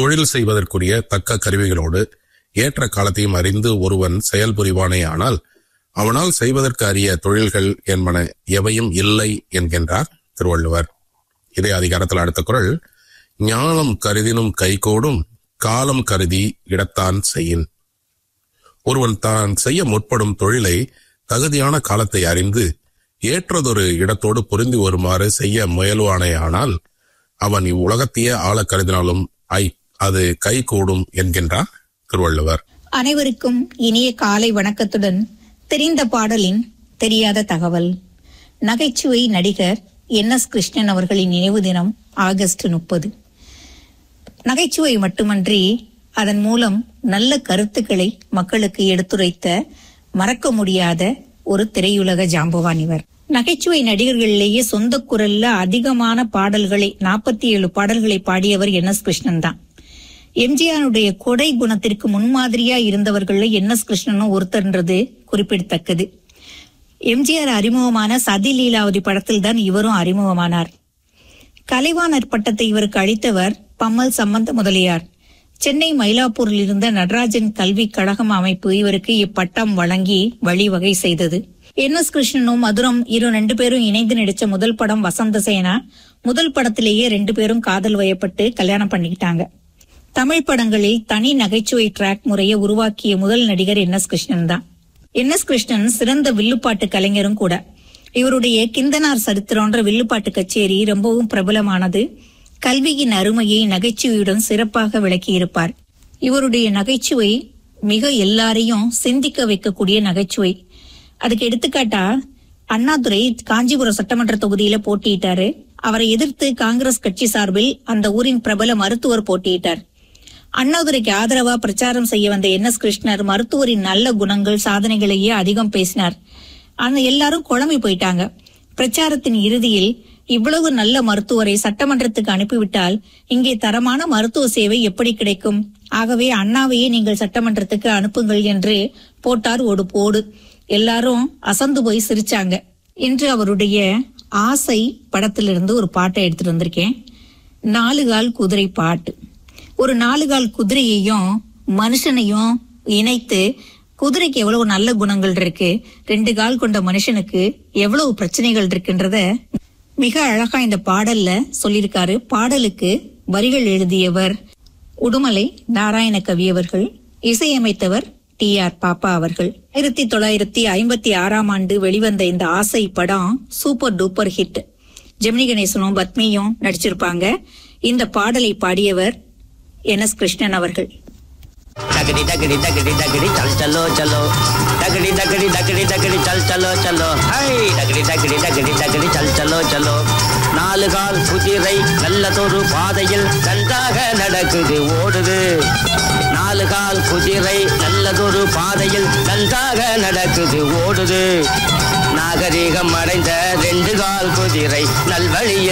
தொழில் செய்வதற்குரிய தக்க கருவிகளோடு ஏற்ற காலத்தையும் அறிந்து ஒருவன் செயல்புரிவானே ஆனால் அவனால் செய்வதற்கு அரிய தொழில்கள் என்பன எவையும் இல்லை என்கின்றார் திருவள்ளுவர் இதே அதிகாரத்தில் அடுத்த குரல் ஞானம் கருதினும் கைகோடும் காலம் கருதி இடத்தான் செய்யின் ஒருவன் தான் செய்ய முற்படும் தொழிலை தகுதியான காலத்தை அறிந்து ஏற்றதொரு இடத்தோடு பொருந்தி வருமாறு செய்ய முயலுவானேயானால் அவன் இவ்வுலகத்தையே ஆள கருதினாலும் ஐ அது கை கூடும் என்கின்றார் திருவள்ளுவர் அனைவருக்கும் இனிய காலை வணக்கத்துடன் தெரிந்த பாடலின் தெரியாத தகவல் நகைச்சுவை நடிகர் என் எஸ் கிருஷ்ணன் அவர்களின் நினைவு தினம் ஆகஸ்ட் முப்பது நகைச்சுவை மட்டுமன்றி அதன் மூலம் நல்ல கருத்துக்களை மக்களுக்கு எடுத்துரைத்த மறக்க முடியாத ஒரு திரையுலக ஜாம்பவான் இவர் நகைச்சுவை நடிகர்களிலேயே சொந்த குரல்ல அதிகமான பாடல்களை நாற்பத்தி ஏழு பாடல்களை பாடியவர் என் எஸ் கிருஷ்ணன் தான் எம்ஜிஆருடைய கொடை குணத்திற்கு முன்மாதிரியா இருந்தவர்கள்ல என் எஸ் கிருஷ்ணனும் ஒருத்தர்ன்றது குறிப்பிடத்தக்கது எம்ஜிஆர் அறிமுகமான சதி லீலாவதி படத்தில் தான் இவரும் அறிமுகமானார் கலைவாணர் பட்டத்தை இவருக்கு அளித்தவர் பம்மல் சம்பந்த முதலியார் சென்னை மயிலாப்பூரில் இருந்த நடராஜன் கல்வி கழகம் அமைப்பு இவருக்கு இப்பட்டம் வழங்கி வழிவகை செய்தது என் எஸ் கிருஷ்ணனும் மதுரம் இரு ரெண்டு பேரும் இணைந்து நடிச்ச முதல் படம் வசந்த சேனா முதல் படத்திலேயே ரெண்டு பேரும் காதல் வயப்பட்டு கல்யாணம் பண்ணிக்கிட்டாங்க தமிழ் படங்களில் தனி நகைச்சுவை ட்ராக் முறையை உருவாக்கிய முதல் நடிகர் என் எஸ் கிருஷ்ணன் தான் என் எஸ் கிருஷ்ணன் சிறந்த வில்லுப்பாட்டு கலைஞரும் கூட இவருடைய கிந்தனார் சரித்திரம்ன்ற வில்லுப்பாட்டு கச்சேரி ரொம்பவும் பிரபலமானது கல்வியின் அருமையை நகைச்சுவையுடன் சிறப்பாக விளக்கியிருப்பார் இவருடைய நகைச்சுவை மிக எல்லாரையும் சிந்திக்க வைக்கக்கூடிய நகைச்சுவை அதுக்கு எடுத்துக்காட்டா அண்ணாதுரை காஞ்சிபுரம் சட்டமன்ற தொகுதியில போட்டியிட்டாரு அவரை எதிர்த்து காங்கிரஸ் கட்சி சார்பில் அந்த ஊரின் பிரபல மருத்துவர் போட்டியிட்டார் அண்ணாதுரைக்கு ஆதரவா பிரச்சாரம் செய்ய வந்த என் எஸ் கிருஷ்ணர் மருத்துவரின் நல்ல குணங்கள் சாதனைகளையே அதிகம் பேசினார் அந்த எல்லாரும் குழம்பி போயிட்டாங்க பிரச்சாரத்தின் இறுதியில் இவ்வளவு நல்ல மருத்துவரை சட்டமன்றத்துக்கு அனுப்பிவிட்டால் இங்கே தரமான மருத்துவ சேவை எப்படி கிடைக்கும் ஆகவே அண்ணாவையே நீங்கள் சட்டமன்றத்துக்கு அனுப்புங்கள் என்று போட்டார் ஒரு போடு எல்லாரும் அசந்து போய் சிரிச்சாங்க இன்று அவருடைய ஆசை படத்திலிருந்து ஒரு பாட்டை எடுத்துட்டு வந்திருக்கேன் நாலு கால் குதிரை பாட்டு ஒரு நாலு கால் குதிரையையும் மனுஷனையும் இணைத்து குதிரைக்கு எவ்வளவு நல்ல குணங்கள் இருக்கு ரெண்டு கால் கொண்ட மனுஷனுக்கு எவ்வளவு பிரச்சனைகள் இருக்குன்றத மிக அழகா இந்த பாடல்ல சொல்லியிருக்காரு பாடலுக்கு வரிகள் எழுதியவர் உடுமலை நாராயண கவி அவர்கள் இசையமைத்தவர் டி ஆர் பாப்பா அவர்கள் ஆயிரத்தி தொள்ளாயிரத்தி ஐம்பத்தி ஆறாம் ஆண்டு வெளிவந்த இந்த ஆசை படம் சூப்பர் டூப்பர் ஹிட் ஜெமினி கணேசனும் பத்மியும் நடிச்சிருப்பாங்க இந்த பாடலை பாடியவர் என் எஸ் கிருஷ்ணன் அவர்கள் डगड़ी डगड़ी डगड़ी डगड़ी चल चलो चलो डगड़ी डगड़ी डगड़ी डगड़ी चल चलो चलो ஹை டகடி டகடி டகடி டகடி சல் சலோ சலோ நாலு கால் குதிரை நல்லதொரு பாதையில் நன்றாக நடக்குது ஓடுது நாலு கால் குதிரை நல்லதொரு பாதையில் நன்றாக நடக்குது ஓடுது நாகரீகம் அடைந்த ரெண்டு கால் குதிரை நல்வழியில்